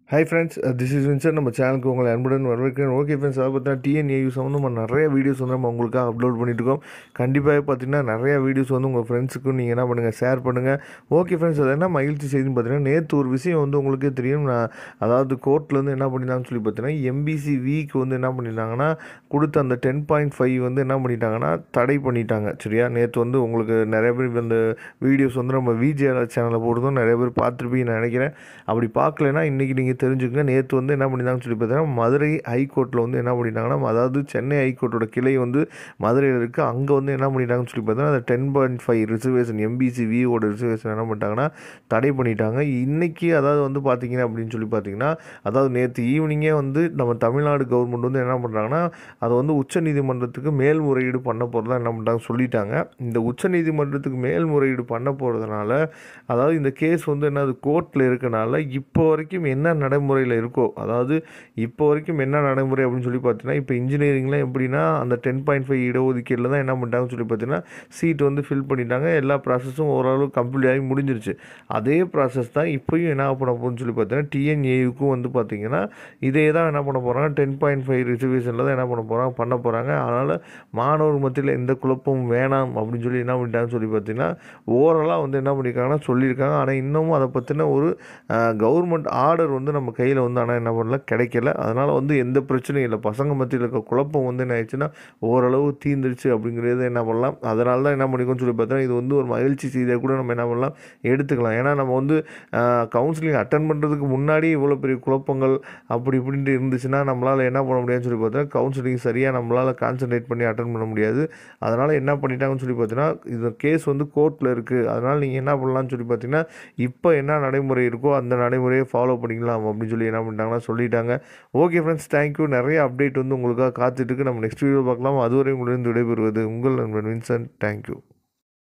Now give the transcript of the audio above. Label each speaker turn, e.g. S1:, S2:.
S1: high friends this is Winsor நம்ம சேனலுக்கு உங்களை அன்புடன் வரவேற்கிறேன் ஓகே ஃப்ரெண்ட்ஸ் அதை பார்த்தீங்கன்னா டிஎன்ஏயூ சம்மந்தமாக நிறைய வீடியோஸ் வந்து நம்ம உங்களுக்காக அப்லோட் பண்ணிட்டு இருக்கோம் கண்டிப்பாக பார்த்தீங்கன்னா நிறைய வீடியோஸ் வந்து உங்கள் ஃப்ரெண்ட்ஸுக்கும் நீங்கள் என்ன பண்ணுங்கள் ஷேர் பண்ணுங்கள் ஓகே ஃப்ரெண்ட்ஸ் அது என்ன மகிழ்ச்சி செய்தின்னு பார்த்தீங்கன்னா நேற்று ஒரு விஷயம் வந்து உங்களுக்கே தெரியும் நான் அதாவது கோர்ட்லேருந்து என்ன பண்ணிட்டாங்கன்னு சொல்லி பார்த்தீங்கன்னா எம்பிசி வீக் வந்து என்ன பண்ணிட்டாங்கன்னா கொடுத்த அந்த டென் பாயிண்ட் ஃபைவ் வந்து என்ன பண்ணிட்டாங்கன்னா தடை பண்ணிட்டாங்க சரியா நேற்று வந்து உங்களுக்கு நிறைய பேர் அந்த வீடியோஸ் வந்து நம்ம விஜேஆர் சேனலில் போடுறதும் நிறைய பேர் பார்த்துருப்பீங்கன்னு நினைக்கிறேன் அப்படி பார்க்கலனா இன்றைக்கி நீங்கள் தெரிஞ்சுக்கங்க நேற்று வந்து என்ன பண்ணிட்டாங்கன்னு சொல்லி பார்த்தீங்கன்னா மதுரை ஹைகோர்ட்டில் வந்து என்ன பண்ணிட்டாங்கன்னா அதாவது சென்னை ஹைகோர்ட்டோட கிளை வந்து மதுரையில் இருக்குது அங்கே வந்து என்ன பண்ணிட்டாங்கன்னு சொல்லி பார்த்தீங்கன்னா அந்த ten point five reservation MBC விஓட ரிசர்வேஷன் என்ன பண்ணிட்டாங்கன்னா தடை பண்ணிட்டாங்க இன்றைக்கி அதாவது வந்து பார்த்தீங்கன்னா அப்படின்னு சொல்லி பார்த்தீங்கன்னா அதாவது நேற்று ஈவினிங்கே வந்து நம்ம தமிழ்நாடு கவர்மெண்ட் வந்து என்ன பண்ணுறாங்கன்னா அதை வந்து உச்சநீதிமன்றத்துக்கு மேல்முறையீடு பண்ண போகிறதா என்ன பண்ணிட்டாங்க சொல்லிட்டாங்க இந்த உச்சநீதிமன்றத்துக்கு மேல்முறையீடு பண்ண போகிறதுனால அதாவது இந்த கேஸ் வந்து என்னது கோர்ட்டில் இருக்கனால இப்போ வரைக்கும் என்ன நடைமுறையில் இருக்கோ அதாவது இப்போ வரைக்கும் என்ன நடைமுறை அப்படின்னு சொல்லி பார்த்தீங்கன்னா இப்போ இன்ஜினியரிங்லாம் எப்படின்னா அந்த டென் பாயிண்ட் ஃபைவ் இடஒதுக்கீடில் தான் என்ன பண்ணிட்டாங்கன்னு சொல்லி பார்த்தீங்கன்னா சீட் வந்து ஃபில் பண்ணிட்டாங்க எல்லா ப்ராசஸும் ஓரளவு கம்ப்ளீட் ஆகி முடிஞ்சிருச்சு அதே ப்ராசஸ் தான் இப்போயும் என்ன பண்ண போகுதுன்னு சொல்லி பார்த்தீங்கன்னா டிஎன்ஏயுக்கும் வந்து பார்த்தீங்கன்னா இதே தான் என்ன பண்ண போகிறாங்க டென் பாயிண்ட் ஃபைவ் ரிசர்வேஷனில் தான் என்ன பண்ண போகிறாங்க பண்ண போகிறாங்க அதனால் மாணவர் மத்தியில் எந்த குழப்பமும் வேணாம் அப்படின்னு சொல்லி என்ன பண்ணிட்டாங்கன்னு சொல்லி பார்த்தீங்கன்னா ஓவராலாக வந்து என்ன பண்ணியிருக்காங்கன்னா சொல்லியிருக்காங்க ஆனால் இன்னமும் அதை பற்றின ஒரு கவர்மெண்ட் ஆர்டர் வந்து நம்ம கையில் வந்து ஆனால் என்ன பண்ணல கிடைக்கல அதனால் வந்து எந்த பிரச்சனையும் இல்லை பசங்க மத்தியில் இருக்க குழப்பம் வந்து என்ன ஆயிடுச்சுன்னா ஓரளவு தீந்துருச்சு அப்படிங்கிறது என்ன பண்ணலாம் அதனால தான் என்ன பண்ணிக்கோன்னு சொல்லி பார்த்தோன்னா இது வந்து ஒரு மகிழ்ச்சி செய்தியாக கூட நம்ம என்ன பண்ணலாம் எடுத்துக்கலாம் ஏன்னா நம்ம வந்து கவுன்சிலிங் அட்டன் பண்ணுறதுக்கு முன்னாடி இவ்வளோ பெரிய குழப்பங்கள் அப்படி இப்படின்ட்டு இருந்துச்சுன்னா நம்மளால் என்ன பண்ண முடியாதுன்னு சொல்லி பார்த்தோன்னா கவுன்சிலிங் சரியாக நம்மளால் கான்சன்ட்ரேட் பண்ணி அட்டன் பண்ண முடியாது அதனால் என்ன பண்ணிட்டாங்கன்னு சொல்லி பார்த்தீங்கன்னா இந்த கேஸ் வந்து கோர்ட்டில் இருக்குது அதனால் நீங்கள் என்ன பண்ணலாம்னு சொல்லி பார்த்தீங்கன்னா இப்போ என்ன நடைமுறை இருக்கோ அந்த நடைமுறையை ஃபாலோ பண்ணிக்கலாம் அப்படின்னு சொல்லி என்ன பண்ணிட்டாங்கன்னா சொல்லிட்டாங்க ஓகே ஃப்ரெண்ட்ஸ் தேங்க்யூ நிறைய அப்டேட் வந்து உங்களுக்காக காத்துட்டு இருக்கு நம்ம நெக்ஸ்ட் வீடியோ பார்க்கலாம் அதுவரை உங்களிடம் விடைபெறுவது உங்கள் நண்பன் வின்சென்ட் தேங்க்யூ